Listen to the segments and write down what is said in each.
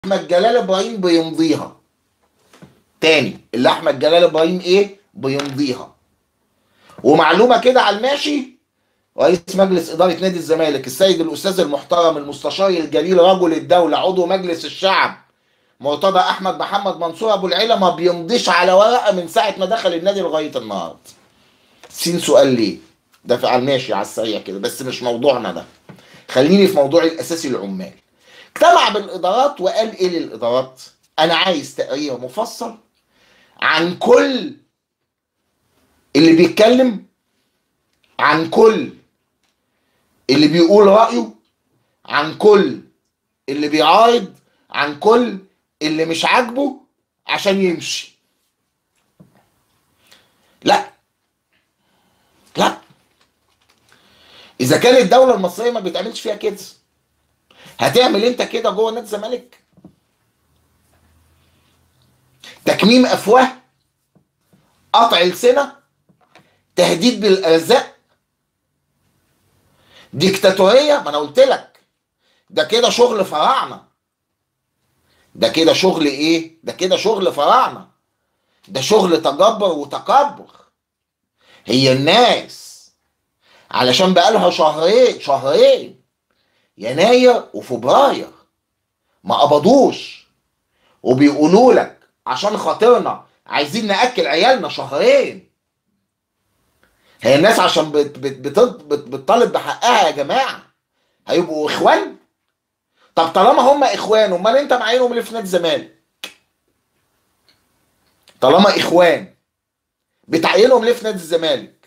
احمد جلال ابراهيم بيمضيها تاني اللي احمد جلال ابراهيم ايه بيمضيها ومعلومه كده على الماشي رئيس مجلس اداره نادي الزمالك السيد الاستاذ المحترم المستشار الجليل رجل الدوله عضو مجلس الشعب مرتضى احمد محمد منصور ابو العيله ما بيمضيش على ورقه من ساعه ما دخل النادي لغايه النهارده سين سؤال ليه ده في على الماشي على السريع كده بس مش موضوعنا ده خليني في موضوعي الاساسي العمال اجتمع بالادارات وقال ايه للادارات انا عايز تقرير مفصل عن كل اللي بيتكلم عن كل اللي بيقول رايه عن كل اللي بيعارض عن كل اللي مش عاجبه عشان يمشي لا لا اذا كانت الدوله المصريه ما بتعملش فيها كده هتعمل انت كده جوه نادي الزمالك تكميم افواه قطع لسنه تهديد بالارزاق ديكتاتوريه ما انا قلت لك ده كده شغل فراعنه ده كده شغل ايه ده كده شغل فراعنه ده شغل تجبر وتكبر هي الناس علشان بقالها شهرين شهرين يناير وفبراير ما قبضوش وبيقولوا لك عشان خاطرنا عايزين ناكل عيالنا شهرين هي الناس عشان بت بت بت بت بتطالب بحقها يا جماعه هيبقوا اخوان طب طالما هم اخوان امال انت معينهم ليه في نادي الزمالك طالما اخوان بتعينهم ليه في نادي الزمالك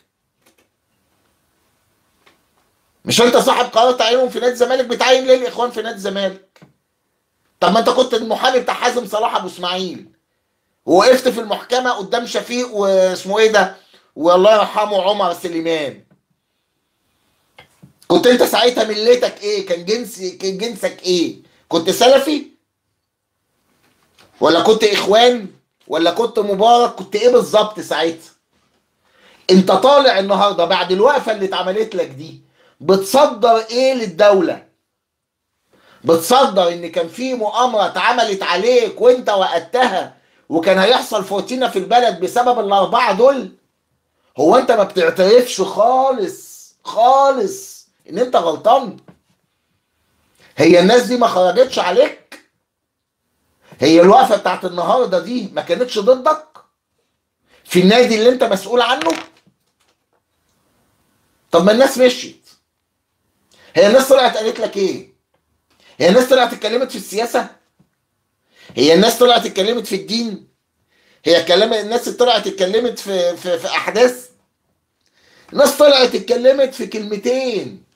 مش انت صاحب قرار تعيينهم في نادي الزمالك بتعين ليه الاخوان في نادي الزمالك طب ما انت كنت المحامي بتاع حازم صلاح ابو اسماعيل ووقفت في المحكمه قدام شفيق واسمه ايه ده والله يرحمه عمر سليمان كنت انت ساعتها ملتك ايه كان جنس كان جنسك ايه كنت سلفي ولا كنت اخوان ولا كنت مبارك كنت ايه بالظبط ساعتها انت طالع النهارده بعد الوقفه اللي اتعملت لك دي بتصدر ايه للدوله بتصدر ان كان في مؤامره اتعملت عليك وانت وقتها وكان هيحصل فوتينه في البلد بسبب الاربعه دول هو انت ما بتعترفش خالص خالص ان انت غلطان هي الناس دي ما خرجتش عليك هي الوقفه بتاعت النهارده دي ما كانتش ضدك في النادي اللي انت مسؤول عنه طب ما الناس مشيت هي الناس طلعت قالت لك ايه هي الناس طلعت اتكلمت في السياسه هي الناس طلعت اتكلمت في الدين هي كلام الناس طلعت اتكلمت في في, في احداث الناس طلعت اتكلمت في كلمتين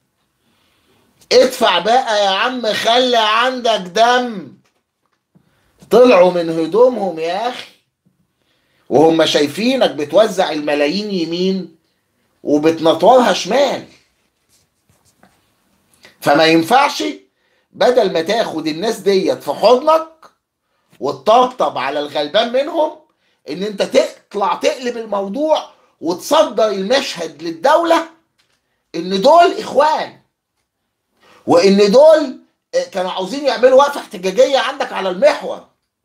ادفع بقى يا عم خلي عندك دم طلعوا من هدومهم يا اخي وهم شايفينك بتوزع الملايين يمين وبتنطورها شمال فما ينفعش بدل ما تاخد الناس ديت في حضنك وتطبطب على الغلبان منهم ان انت تطلع تقلب الموضوع وتصدر المشهد للدولة ان دول اخوان وان دول كانوا عاوزين يعملوا وقفة احتجاجية عندك على المحور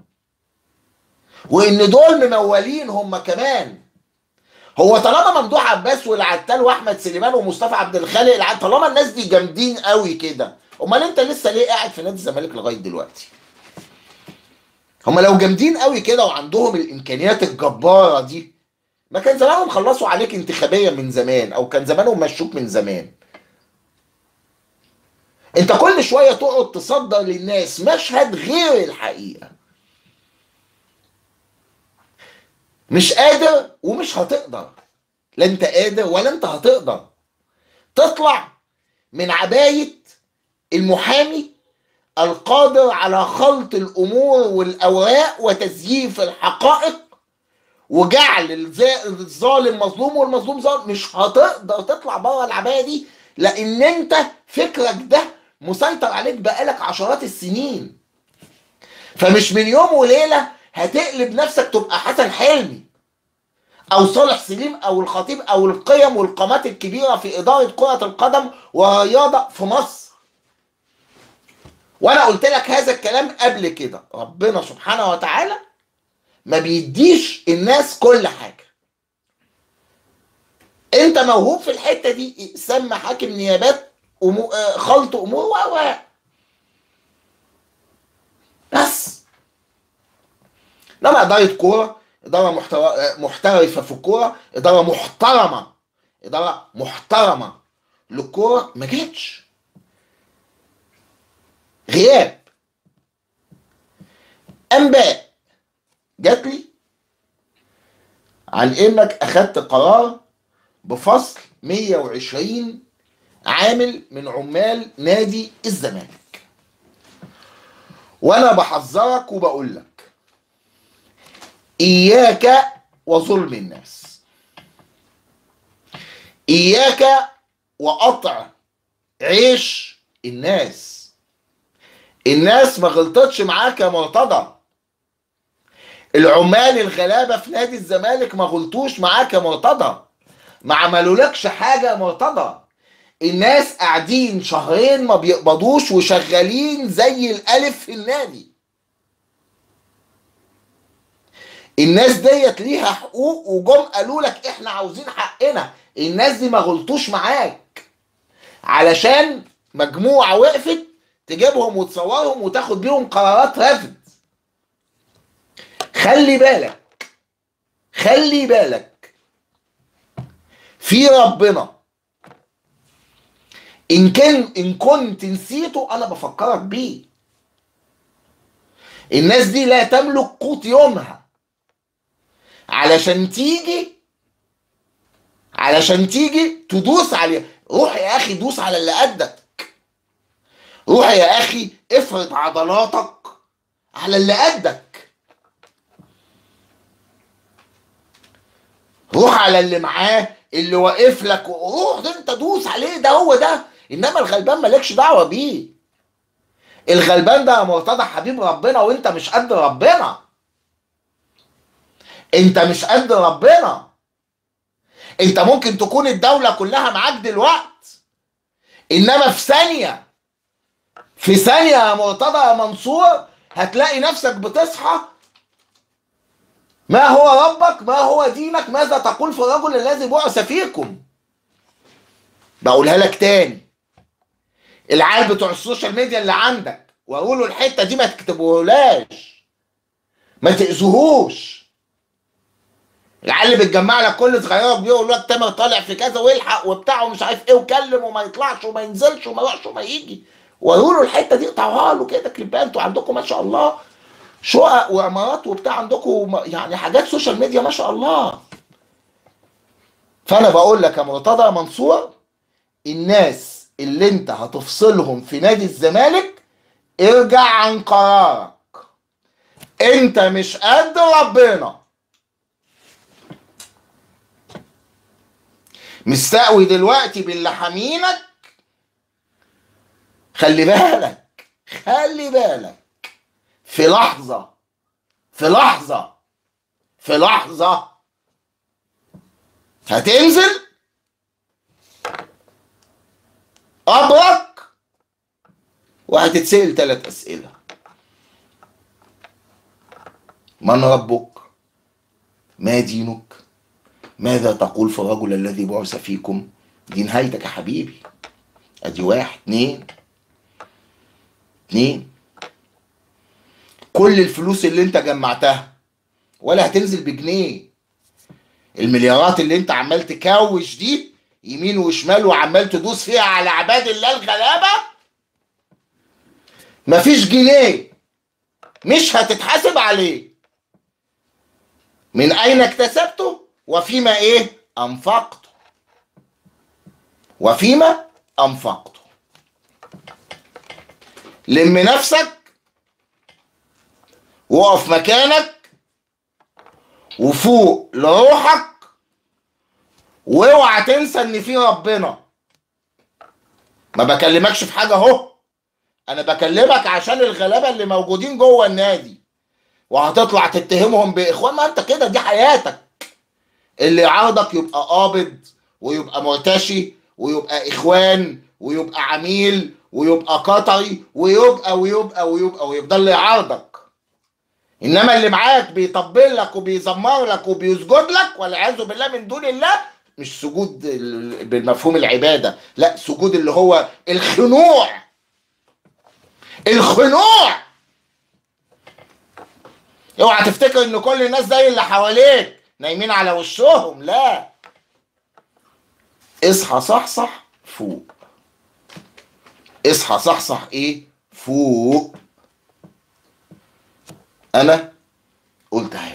وان دول ممولين هم كمان هو طالما ممدوح عباس والعتال واحمد سليمان ومصطفى عبد الخالق طالما الناس دي جامدين قوي كده امال انت لسه ليه قاعد في نادي الزمالك لغايه دلوقتي هم لو جامدين قوي كده وعندهم الامكانيات الجباره دي ما كان زمانهم خلصوا عليك انتخابيا من زمان او كان زمانهم مشوك من زمان انت كل شويه تقعد تصدر للناس مشهد غير الحقيقه مش قادر ومش هتقدر لا انت قادر ولا انت هتقدر تطلع من عبايه المحامي القادر على خلط الامور والاوراق وتزييف الحقائق وجعل الظالم مظلوم والمظلوم ظالم مش هتقدر تطلع بره العبايه دي لان انت فكرك ده مسيطر عليك بقالك عشرات السنين فمش من يوم وليله هتقلب نفسك تبقى حسن حلمي او صالح سليم او الخطيب او القيم والقامات الكبيره في اداره كره القدم والرياضه في مصر وانا قلت لك هذا الكلام قبل كده ربنا سبحانه وتعالى ما بيديش الناس كل حاجه انت موهوب في الحته دي سمى حاكم نيابات أمو... آه، خلط امور و و بس انما اداره كوره اداره محتوى آه، محترفه في الكوره اداره محترمه اداره محترمه للكوره ما جاتش غياب انباء جات لي عن انك اخدت قرار بفصل 120 عامل من عمال نادي الزمالك وانا بحذرك وبقول لك اياك وظلم الناس اياك وقطع عيش الناس الناس ما غلطتش معاك يا مرتضى العمال الغلابه في نادي الزمالك ما غلطوش معاك يا مرتضى ما عملولكش حاجه يا مرتضى الناس قاعدين شهرين ما بيقبضوش وشغالين زي الالف في النادي الناس ديت ليها حقوق وجم قالوا لك احنا عاوزين حقنا الناس دي ما غلطوش معاك علشان مجموعه وقفت تجيبهم وتصورهم وتاخد بيهم قرارات رفض خلي بالك خلي بالك في ربنا ان كان ان كنت نسيته انا بفكرك بيه الناس دي لا تملك قوت يومها علشان تيجي علشان تيجي تدوس عليه روح يا اخي دوس على اللي قدك روح يا اخي افرض عضلاتك على اللي قدك روح على اللي معاه اللي واقف لك روح ده انت دوس عليه ده هو ده انما الغلبان مالكش دعوه بيه الغلبان ده يا مرتضى حبيب ربنا وانت مش قد ربنا انت مش قد ربنا انت ممكن تكون الدوله كلها معاك دلوقت انما في ثانيه في ثانيه يا مرتضى يا منصور هتلاقي نفسك بتصحى ما هو ربك ما هو دينك ماذا تقول في الرجل الذي بعث فيكم بقولها لك تاني العيال بتوع السوشيال ميديا اللي عندك واقولوا الحته دي ما تكتبوهاش ما تاذوهوش العيال اللي بتجمع لك كل صغيره بيقول لك تامر طالع في كذا والحق وبتاع ومش عارف ايه وكلم وما يطلعش وما ينزلش وما يروحش وما يجي وقولوا الحته دي اقطعوها له كده كليبات انتوا عندكم ما شاء الله شقق وعمارات وبتاع عندكم يعني حاجات سوشيال ميديا ما شاء الله فانا بقول لك يا مرتضى منصور الناس اللي انت هتفصلهم في نادي الزمالك ارجع عن قرارك انت مش قد ربنا مستقوي دلوقتي باللي حامينك خلي بالك خلي بالك في لحظة في لحظة في لحظة هتنزل قبرك وهتتسأل ثلاث أسئلة من ربك ما دينك ماذا تقول في الرجل الذي بعث فيكم دي نهايتك يا حبيبي ادي واحد اتنين اتنين كل الفلوس اللي انت جمعتها ولا هتنزل بجنيه المليارات اللي انت عمال تكوش دي يمين وشمال وعمال تدوس فيها على عباد الله الغلابه مفيش جنيه مش هتتحاسب عليه من اين اكتسبته وفيما ايه انفقته وفيما انفقته لم نفسك وقف مكانك وفوق لروحك واوعى تنسى ان في ربنا ما بكلمكش في حاجه اهو انا بكلمك عشان الغلابه اللي موجودين جوه النادي وهتطلع تتهمهم باخوان ما انت كده دي حياتك اللي عرضك يبقى قابض ويبقى مرتشي ويبقى اخوان ويبقى عميل ويبقى قطري ويبقى ويبقى ويبقى ويفضل اللي يعارضك انما اللي معاك بيطبل لك وبيزمر لك وبيسجد لك والعياذ بالله من دون الله مش سجود ال- بالمفهوم العباده لا سجود اللي هو الخنوع الخنوع اوعى تفتكر ان كل الناس زي اللي حواليك نايمين على وشهم لا اصحى صحصح فوق اصحى صحصح ايه فوق انا قلتها